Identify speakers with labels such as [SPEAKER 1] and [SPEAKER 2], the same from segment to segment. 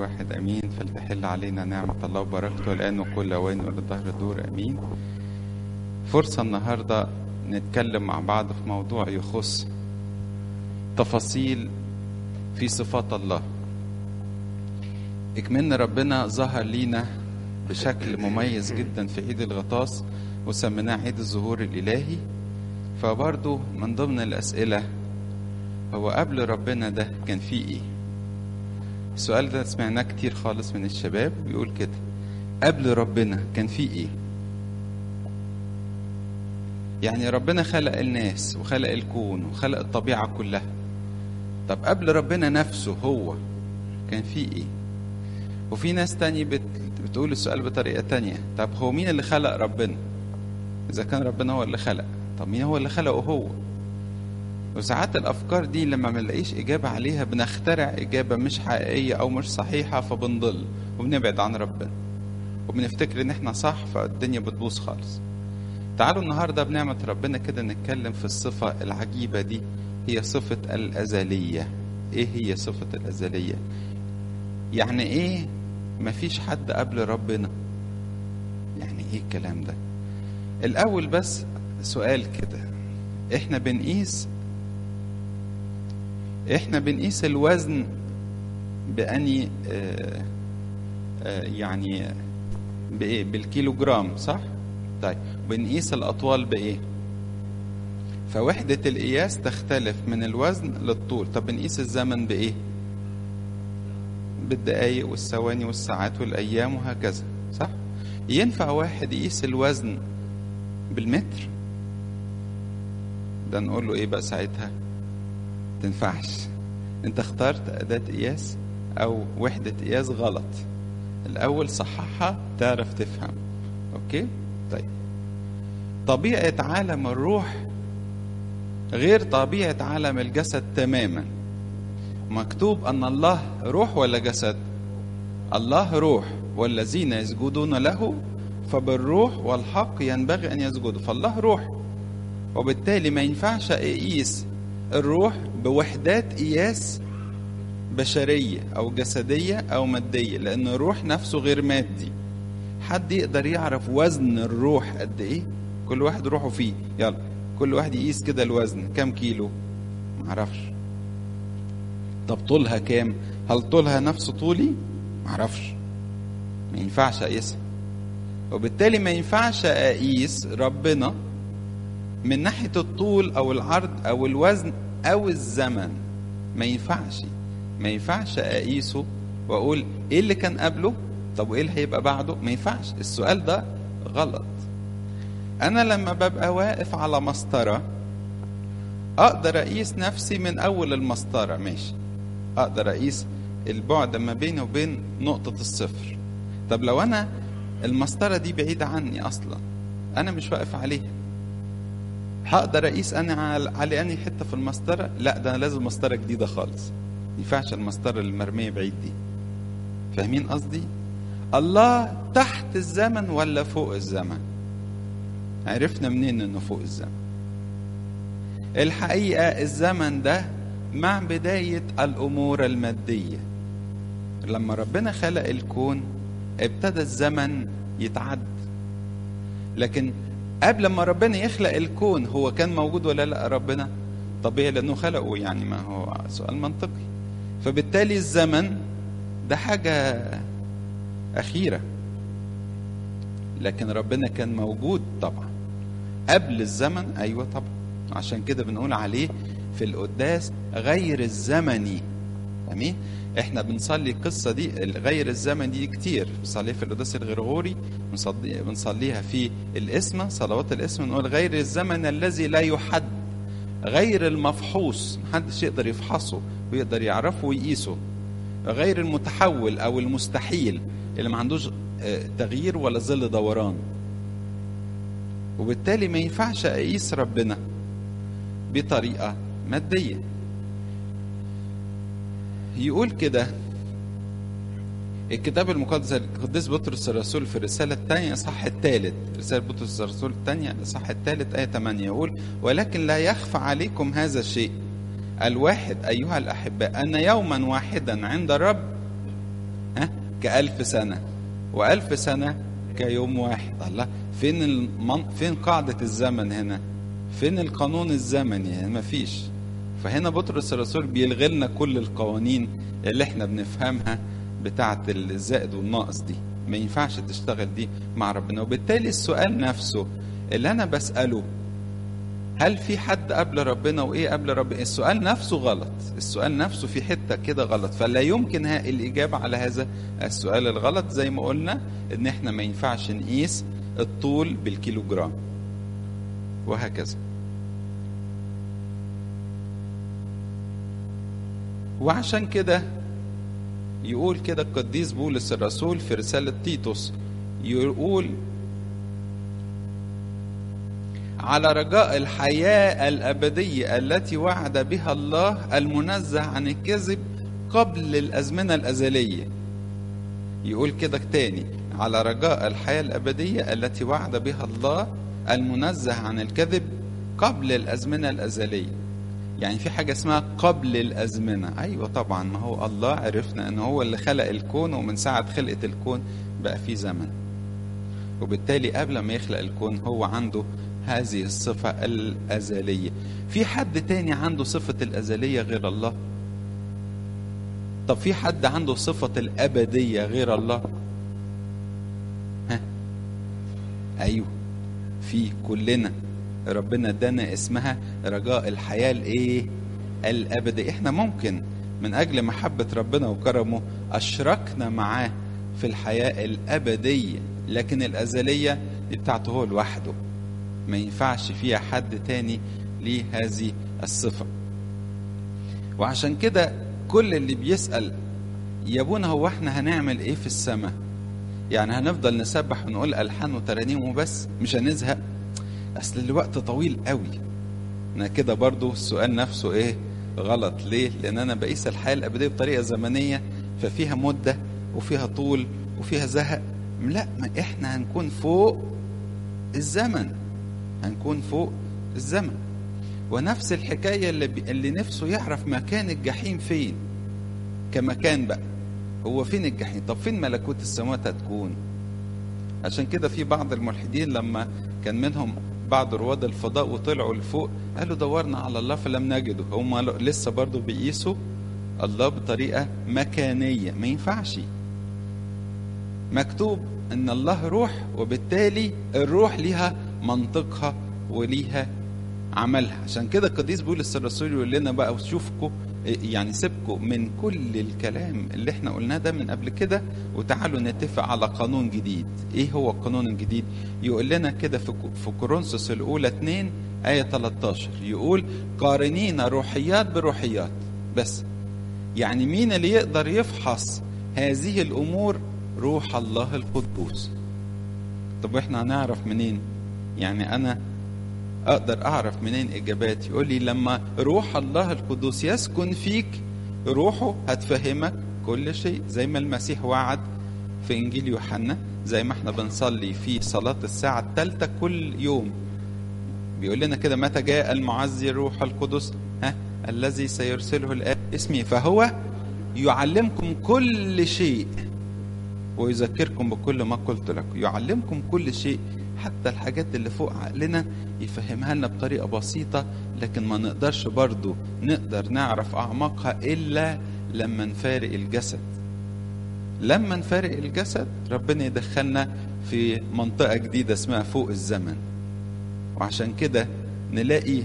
[SPEAKER 1] الواحد امين فلتحل علينا نعمة الله وبركته الان وكل اوان ولظهر الدور امين فرصة النهاردة نتكلم مع بعض في موضوع يخص تفاصيل في صفات الله اكمن ربنا ظهر لينا بشكل مميز جدا في عيد الغطاس وسميناه عيد الظهور الالهي فبرضه من ضمن الاسئله هو قبل ربنا ده كان فيه ايه السؤال ده سمعناه كتير خالص من الشباب بيقول كده قبل ربنا كان فيه ايه يعني ربنا خلق الناس وخلق الكون وخلق الطبيعة كلها طب قبل ربنا نفسه هو كان فيه ايه وفي ناس تاني بت... بتقول السؤال بطريقة تانية طب هو مين اللي خلق ربنا إذا كان ربنا هو اللي خلق طب مين هو اللي خلقه هو وساعات الافكار دي لما ما نلاقيش اجابه عليها بنخترع اجابه مش حقيقيه او مش صحيحه فبنضل وبنبعد عن ربنا وبنفتكر ان احنا صح فالدنيا بتبوظ خالص تعالوا النهارده بنعمه ربنا كده نتكلم في الصفه العجيبه دي هي صفه الازليه ايه هي صفه الازليه يعني ايه مفيش حد قبل ربنا يعني ايه الكلام ده الاول بس سؤال كده احنا بنقيس احنا بنقيس الوزن بأني آه آه يعني بإيه بالكيلو جرام صح طيب بنقيس الأطوال بإيه فوحدة القياس تختلف من الوزن للطول طب بنقيس الزمن بإيه بالدقايق والثواني والساعات والأيام وهكذا صح ينفع واحد يقيس الوزن بالمتر ده نقول له ايه بقى ساعتها تنفعش انت اخترت أداة قياس أو وحدة قياس غلط الأول صححها تعرف تفهم أوكي طيب طبيعة عالم الروح غير طبيعة عالم الجسد تماما مكتوب أن الله روح ولا جسد الله روح والذين يسجدون له فبالروح والحق ينبغي أن يسجدوا فالله روح وبالتالي ما ينفعش اقيس الروح بوحدات قياس بشرية أو جسدية أو مادية لأن الروح نفسه غير مادي حد يقدر يعرف وزن الروح قد إيه كل واحد روحه فيه يلا كل واحد يقيس كده الوزن كام كيلو معرفش طب طولها كام هل طولها نفس طولي معرفش ما ينفعش أقيسها وبالتالي ما ينفعش أقيس ربنا من ناحية الطول أو العرض أو الوزن أو الزمن ما ينفعش ما ينفعش أقيسه وأقول إيه اللي كان قبله طب وإيه اللي هيبقى بعده ما ينفعش السؤال ده غلط أنا لما ببقى واقف على مسطرة أقدر أقيس نفسي من أول المسطرة ماشي أقدر أقيس البعد ما بيني وبين نقطة الصفر طب لو أنا المسطرة دي بعيدة عني أصلا أنا مش واقف عليها هقدر اقيس انا على اني حته في المسطره لا ده انا لازم مسطره جديده خالص ما ينفعش المسطره المرميه بعيد دي فاهمين قصدي الله تحت الزمن ولا فوق الزمن عرفنا منين انه فوق الزمن الحقيقه الزمن ده مع بدايه الامور الماديه لما ربنا خلق الكون ابتدى الزمن يتعد لكن قبل ما ربنا يخلق الكون هو كان موجود ولا لا ربنا طبيعي لانه خلقه يعني ما هو سؤال منطقي فبالتالي الزمن ده حاجة أخيرة لكن ربنا كان موجود طبعا قبل الزمن أيوة طبعا عشان كده بنقول عليه في القداس غير الزمني امين احنا بنصلي القصه دي غير الزمن دي كتير بنصليها في القداس الغرغوري بنصلي بنصليها في الاسم صلوات الاسم نقول غير الزمن الذي لا يحد غير المفحوص محدش يقدر يفحصه ويقدر يعرفه ويقيسه غير المتحول او المستحيل اللي ما عندوش تغيير ولا ظل دوران وبالتالي ما ينفعش اقيس ربنا بطريقه ماديه يقول كده الكتاب المقدس القديس بطرس الرسول في الرسالة الثانية صح الثالث رسالة بطرس الرسول الثانية صح الثالث آية 8 يقول ولكن لا يخفى عليكم هذا الشيء الواحد أيها الأحباء أن يوما واحدا عند الرب كألف سنة وألف سنة كيوم واحد الله فين المن... فين قاعدة الزمن هنا فين القانون الزمني يعني مفيش فهنا بطرس الرسول بيلغي لنا كل القوانين اللي احنا بنفهمها بتاعة الزائد والناقص دي ما ينفعش تشتغل دي مع ربنا وبالتالي السؤال نفسه اللي انا بسأله هل في حد قبل ربنا وايه قبل ربنا السؤال نفسه غلط السؤال نفسه في حته كده غلط فلا يمكن الاجابه على هذا السؤال الغلط زي ما قلنا ان احنا ما ينفعش نقيس الطول بالكيلوجرام وهكذا وعشان كده يقول كده القديس بولس الرسول في رسالة تيتوس يقول على رجاء الحياة الأبدية التي وعد بها الله المنزه عن الكذب قبل الأزمنة الأزلية يقول كده تاني على رجاء الحياة الأبدية التي وعد بها الله المنزه عن الكذب قبل الأزمنة الأزلية يعني في حاجة اسمها قبل الأزمنة أيوة طبعا ما هو الله عرفنا أنه هو اللي خلق الكون ومن ساعة خلقة الكون بقى في زمن وبالتالي قبل ما يخلق الكون هو عنده هذه الصفة الأزلية في حد تاني عنده صفة الأزلية غير الله طب في حد عنده صفة الأبدية غير الله ها أيوه في كلنا ربنا ادانا اسمها رجاء الحياة الايه الأبدية احنا ممكن من أجل محبة ربنا وكرمه أشركنا معاه في الحياة الأبدية لكن الأزلية دي بتاعته هو لوحده ما ينفعش فيها حد تاني ليه هذه الصفة وعشان كده كل اللي بيسأل يا ابونا هو احنا هنعمل ايه في السماء يعني هنفضل نسبح ونقول ألحان وترانيم وبس مش هنزهق أصل الوقت طويل قوي أنا كده برضو السؤال نفسه ايه غلط ليه لأن أنا بقيس الحياة الأبدية بطريقة زمنية ففيها مدة وفيها طول وفيها زهق لا ما احنا هنكون فوق الزمن هنكون فوق الزمن ونفس الحكايه اللي, بي... اللي نفسه يعرف مكان الجحيم فين كمكان بقى هو فين الجحيم طب فين ملكوت السماوات هتكون عشان كده في بعض الملحدين لما كان منهم بعض رواد الفضاء وطلعوا لفوق قالوا دورنا على الله فلم نجده هم لسه برضو بيقيسوا الله بطريقة مكانية ما ينفعش مكتوب ان الله روح وبالتالي الروح ليها منطقها وليها عملها عشان كده القديس بولس الرسول يقول لنا بقى وشوفكم يعني سيبكم من كل الكلام اللي احنا قلناه ده من قبل كده وتعالوا نتفق على قانون جديد ايه هو القانون الجديد يقول لنا كده في في كورنثوس الاولى 2 ايه 13 يقول قارنين روحيات بروحيات بس يعني مين اللي يقدر يفحص هذه الامور روح الله القدوس طب واحنا هنعرف منين يعني انا اقدر اعرف منين اجاباتي يقول لي لما روح الله القدوس يسكن فيك روحه هتفهمك كل شيء زي ما المسيح وعد في انجيل يوحنا زي ما احنا بنصلي في صلاه الساعه الثالثه كل يوم بيقول لنا كده متى جاء المعزي الروح القدس ها الذي سيرسله الاب اسمي فهو يعلمكم كل شيء ويذكركم بكل ما قلت لكم يعلمكم كل شيء حتى الحاجات اللي فوق عقلنا يفهمها لنا بطريقة بسيطة لكن ما نقدرش برضو نقدر نعرف أعماقها إلا لما نفارق الجسد لما نفارق الجسد ربنا يدخلنا في منطقة جديدة اسمها فوق الزمن وعشان كده نلاقي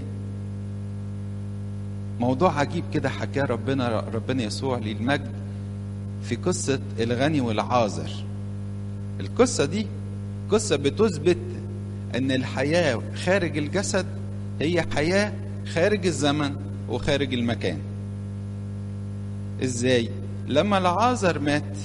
[SPEAKER 1] موضوع عجيب كده حكاه ربنا ربنا يسوع للمجد في قصة الغني والعازر القصة دي قصة بتثبت أن الحياة خارج الجسد هي حياة خارج الزمن وخارج المكان إزاي؟ لما العازر مات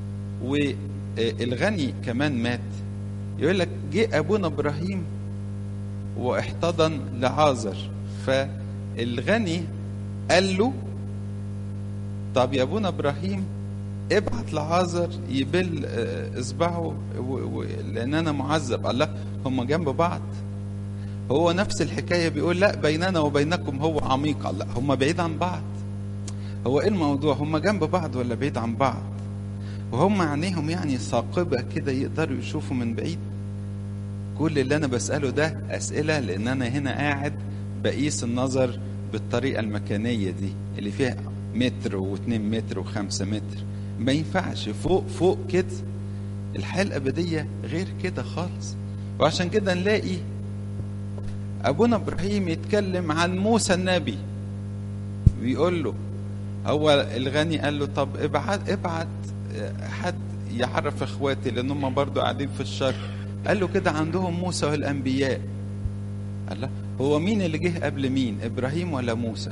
[SPEAKER 1] والغني كمان مات يقول لك جه أبونا إبراهيم واحتضن لعازر فالغني قال له طب يا أبونا إبراهيم ابعت لعازر يبل اصبعه لان انا معذب الله هم جنب بعض هو نفس الحكاية بيقول لا بيننا وبينكم هو عميق الله هم بعيد عن بعض هو ايه الموضوع هم جنب بعض ولا بعيد عن بعض وهم عينيهم يعني ثاقبة كده يقدروا يشوفوا من بعيد كل اللي أنا بسأله ده أسئلة لأن أنا هنا قاعد بقيس النظر بالطريقة المكانية دي اللي فيها متر واتنين متر وخمسة متر ما ينفعش فوق فوق كده الحياة الأبدية غير كده خالص وعشان كده نلاقي أبونا إبراهيم يتكلم عن موسى النبي بيقول له هو الغني قال له طب ابعت ابعت حد يعرف اخواتي لان هم برضه قاعدين في الشر قال له كده عندهم موسى والانبياء قال له هو مين اللي جه قبل مين ابراهيم ولا موسى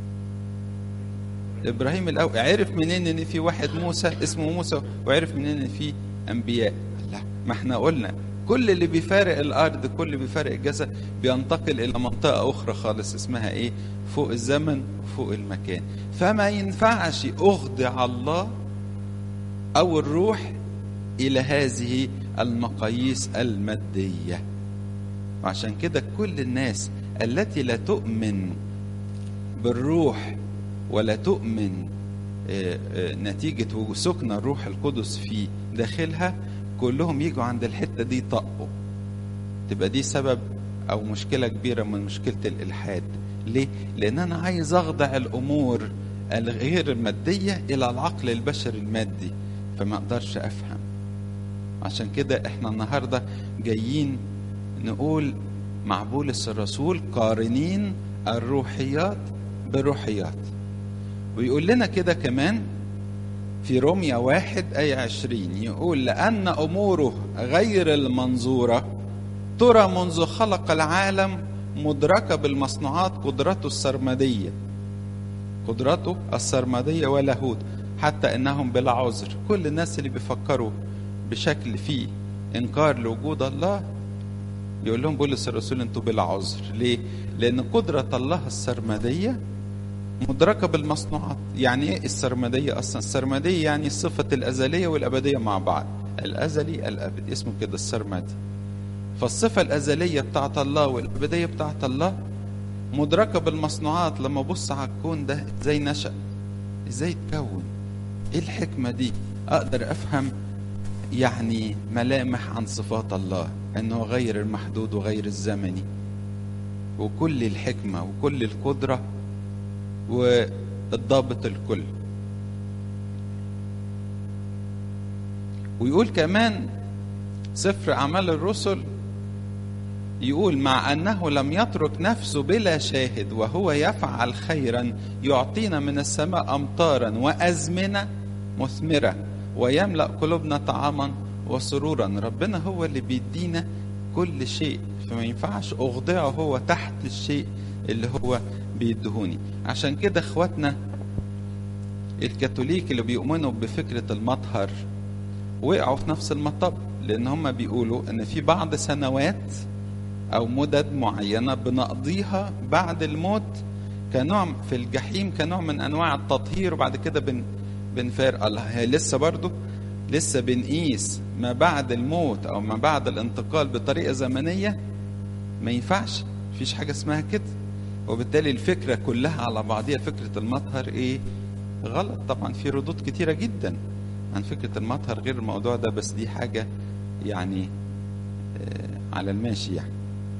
[SPEAKER 1] ابراهيم الاول عرف منين ان في واحد موسى اسمه موسى وعرف منين ان في انبياء لا ما احنا قلنا كل اللي بيفارق الارض كل اللي بيفارق الجسد بينتقل الى منطقه اخرى خالص اسمها ايه فوق الزمن وفوق المكان فما ينفعش اخضع الله او الروح الى هذه المقاييس الماديه وعشان كده كل الناس التي لا تؤمن بالروح ولا تؤمن نتيجة سكن الروح القدس في داخلها كلهم يجوا عند الحتة دي طقوا تبقى دي سبب أو مشكلة كبيرة من مشكلة الإلحاد ليه؟ لأن أنا عايز أخضع الأمور الغير المادية إلى العقل البشري المادي فما أقدرش أفهم عشان كده إحنا النهاردة جايين نقول مع بولس الرسول قارنين الروحيات بالروحيات ويقول لنا كده كمان في روميا واحد آية عشرين يقول لأن أموره غير المنظورة ترى منذ خلق العالم مدركة بالمصنوعات قدرته السرمدية قدرته السرمدية ولاهوت حتى إنهم بلا عذر كل الناس اللي بيفكروا بشكل فيه إنكار لوجود الله يقول لهم بولس الرسول انتوا بلا عذر ليه؟ لأن قدرة الله السرمدية مدركة بالمصنوعات يعني ايه السرمدية اصلا السرمدية يعني الصفة الازلية والابدية مع بعض الازلي الابدي اسمه كده السرمدي فالصفة الازلية بتاعت الله والابدية بتاعت الله مدركة بالمصنوعات لما ابص على الكون ده ازاي نشأ ازاي اتكون ايه الحكمة دي اقدر افهم يعني ملامح عن صفات الله انه غير المحدود وغير الزمني وكل الحكمة وكل القدرة والضابط الكل ويقول كمان سفر أعمال الرسل يقول مع أنه لم يترك نفسه بلا شاهد وهو يفعل خيرا يعطينا من السماء أمطارا وأزمنة مثمرة ويملأ قلوبنا طعاما وسرورا ربنا هو اللي بيدينا كل شيء فما ينفعش أخضعه هو تحت الشيء اللي هو بيدهوني عشان كده اخواتنا الكاثوليك اللي بيؤمنوا بفكرة المطهر وقعوا في نفس المطب لان هم بيقولوا ان في بعض سنوات او مدد معينة بنقضيها بعد الموت كنوع في الجحيم كنوع من انواع التطهير وبعد كده بن بنفارق الله هي لسه برضو لسه بنقيس ما بعد الموت او ما بعد الانتقال بطريقة زمنية ما ينفعش مفيش حاجة اسمها كده وبالتالي الفكرة كلها على بعضها فكرة المطهر ايه غلط طبعا في ردود كتيرة جدا عن فكرة المطهر غير الموضوع ده بس دي حاجة يعني آه على الماشي يعني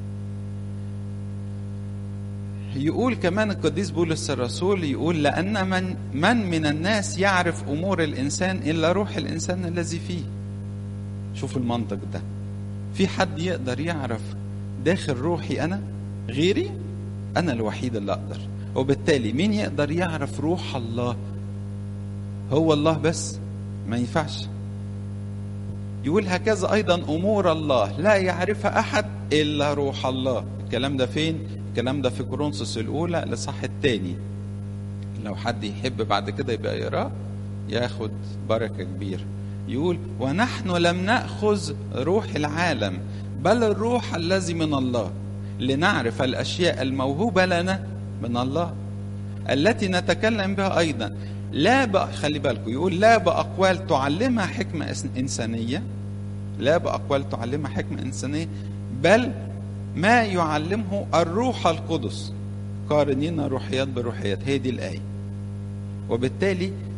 [SPEAKER 1] يقول كمان القديس بولس الرسول يقول لأن من من من الناس يعرف أمور الإنسان إلا روح الإنسان الذي فيه شوف المنطق ده في حد يقدر يعرف داخل روحي أنا غيري أنا الوحيد اللي أقدر وبالتالي مين يقدر يعرف روح الله هو الله بس ما ينفعش يقول هكذا أيضا أمور الله لا يعرفها أحد إلا روح الله الكلام ده فين الكلام ده في كورنثوس الأولى لصح الثاني لو حد يحب بعد كده يبقى يقراه ياخد بركة كبيرة يقول ونحن لم نأخذ روح العالم بل الروح الذي من الله لنعرف الاشياء الموهوبه لنا من الله التي نتكلم بها ايضا لا بقى خلي بالكم يقول لا باقوال تعلمها حكمه انسانيه لا باقوال تعلمها حكمه انسانيه بل ما يعلمه الروح القدس قارنين روحيات بروحيات هي دي الايه وبالتالي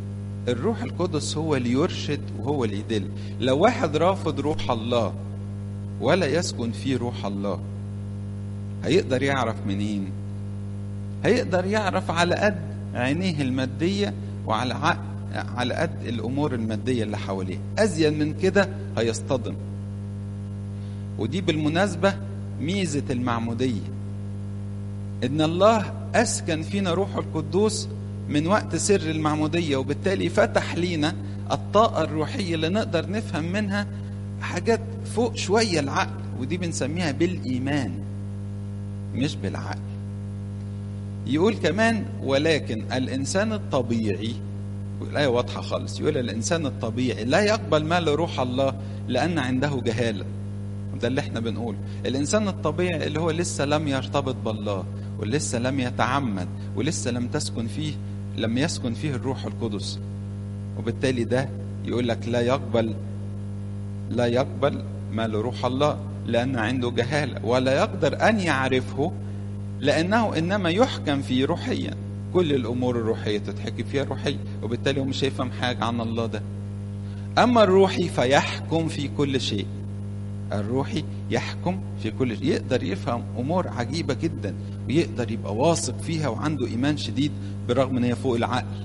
[SPEAKER 1] الروح القدس هو اللي يرشد وهو اللي يدل لو واحد رافض روح الله ولا يسكن فيه روح الله هيقدر يعرف منين هيقدر يعرف على قد عينيه المادية وعلى عقل على قد الامور الماديه اللي حواليه ازيد من كده هيصطدم ودي بالمناسبه ميزه المعموديه ان الله اسكن فينا روحه القدوس من وقت سر المعموديه وبالتالي فتح لينا الطاقه الروحيه اللي نقدر نفهم منها حاجات فوق شويه العقل ودي بنسميها بالايمان مش بالعقل يقول كمان ولكن الانسان الطبيعي الآية واضحة خالص يقول الإنسان الطبيعي لا يقبل ما لروح الله لأن عنده جهالة ده اللي احنا بنقول الإنسان الطبيعي اللي هو لسه لم يرتبط بالله ولسه لم يتعمد ولسه لم تسكن فيه لم يسكن فيه الروح القدس وبالتالي ده يقول لك لا يقبل لا يقبل ما لروح الله لأن عنده جهالة ولا يقدر أن يعرفه لأنه إنما يحكم فيه روحيا كل الامور الروحيه تتحكي فيها روحيه وبالتالي هو مش هيفهم حاجه عن الله ده اما الروحي فيحكم في كل شيء الروحي يحكم في كل شيء يقدر يفهم امور عجيبه جدا ويقدر يبقى واثق فيها وعنده ايمان شديد بالرغم ان هي فوق العقل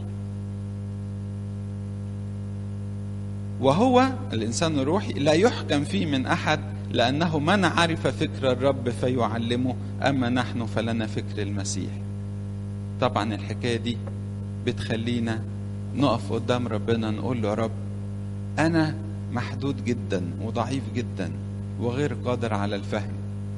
[SPEAKER 1] وهو الانسان الروحي لا يحكم فيه من احد لانه من عرف فكر الرب فيعلمه اما نحن فلنا فكر المسيح طبعا الحكايه دي بتخلينا نقف قدام ربنا نقول له يا رب انا محدود جدا وضعيف جدا وغير قادر على الفهم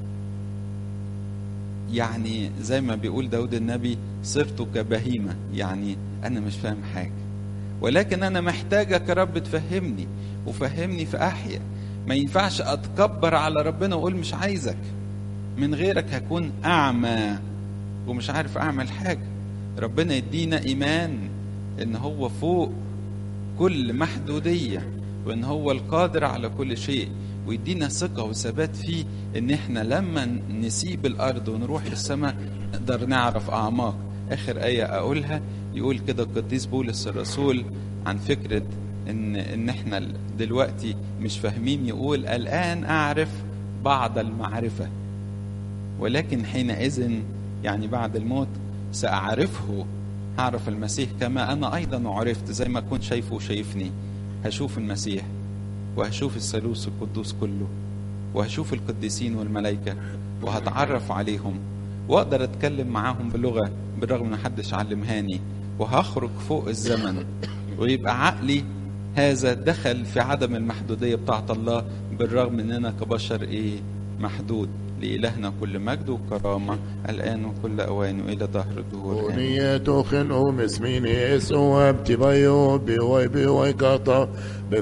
[SPEAKER 1] يعني زي ما بيقول داود النبي صرت كبهيمة يعني أنا مش فاهم حاجة ولكن أنا محتاجك يا رب تفهمني وفهمني في أحيا ما ينفعش أتكبر على ربنا وأقول مش عايزك من غيرك هكون أعمى ومش عارف اعمل حاجه ربنا يدينا ايمان ان هو فوق كل محدوديه وان هو القادر على كل شيء ويدينا ثقه وثبات فيه ان احنا لما نسيب الارض ونروح السماء نقدر نعرف اعماق اخر ايه اقولها يقول كده القديس بولس الرسول عن فكره ان ان احنا دلوقتي مش فاهمين يقول الان اعرف بعض المعرفه ولكن حينئذ يعني بعد الموت سأعرفه هعرف المسيح كما أنا أيضا عرفت زي ما كنت شايفه وشايفني هشوف المسيح وهشوف الثالوث القدوس كله وهشوف القديسين والملائكة وهتعرف عليهم وأقدر أتكلم معاهم بلغة بالرغم إن محدش علمهاني وهخرج فوق الزمن ويبقى عقلي هذا دخل في عدم المحدودية بتاعت الله بالرغم إننا كبشر إيه محدود لإلهنا كل مجد وكرامة الآن وكل أوان وإلى دهر الدهور
[SPEAKER 2] ونية خنو مسميني اسواب تبايو بيوي بيوي كاتا